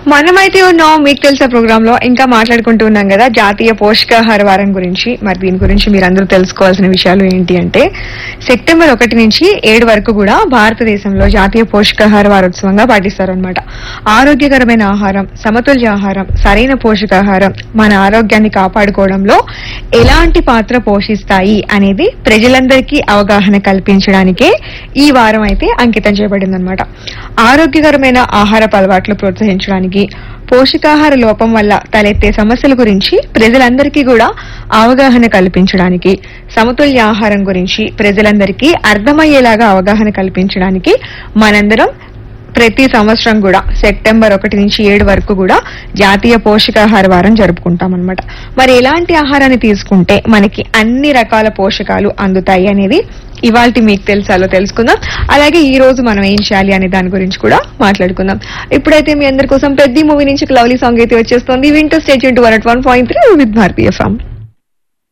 మనమైతే ఉన్నాం మీకు తెలిసే ప్రోగ్రామ్ లో ఇంకా మాట్లాడుకుంటూ ఉన్నాం కదా జాతీయ పోషకాహార వారం గురించి మరి దీని గురించి మీరు అందరూ తెలుసుకోవాల్సిన విషయాలు ఏంటి అంటే సెప్టెంబర్ ఒకటి నుంచి ఏడు వరకు కూడా భారతదేశంలో జాతీయ పోషకాహార వారోత్సవంగా పాటిస్తారు అనమాట ఆరోగ్యకరమైన ఆహారం సమతుల్య ఆహారం సరైన పోషకాహారం మన ఆరోగ్యాన్ని కాపాడుకోవడంలో ఎలాంటి పాత్ర పోషిస్తాయి అనేది ప్రజలందరికీ అవగాహన కల్పించడానికే ఈ వారం అయితే అంకితం చేయబడింది అనమాట ఆరోగ్యకరమైన ఆహారపు అలవాట్లు ప్రోత్సహించడానికి పోషకాహార లోపం వల్ల తలెత్తే సమస్యల గురించి ప్రజలందరికీ కూడా అవగాహన కల్పించడానికి సమతుల్య ఆహారం గురించి ప్రజలందరికీ అర్థమయ్యేలాగా అవగాహన కల్పించడానికి మనందరం ప్రతి సంవత్సరం కూడా సెప్టెంబర్ ఒకటి నుంచి ఏడు వరకు కూడా జాతీయ పోషకాహార వారం జరుపుకుంటాం అనమాట మరి ఎలాంటి ఆహారాన్ని తీసుకుంటే మనకి అన్ని రకాల పోషకాలు అందుతాయి అనేది ఇవాల్టి మీకు తెలుసాలో తెలుసుకుందాం అలాగే ఈ రోజు మనం ఏం చేయాలి అనే దాని గురించి కూడా మాట్లాడుకుందాం ఇప్పుడైతే మీ అందరి కోసం పెద్ద మూవీ నుంచి లవ్లీ సాంగ్ అయితే వచ్చేస్తుంది వింటూ state one one point three with Bharatiya form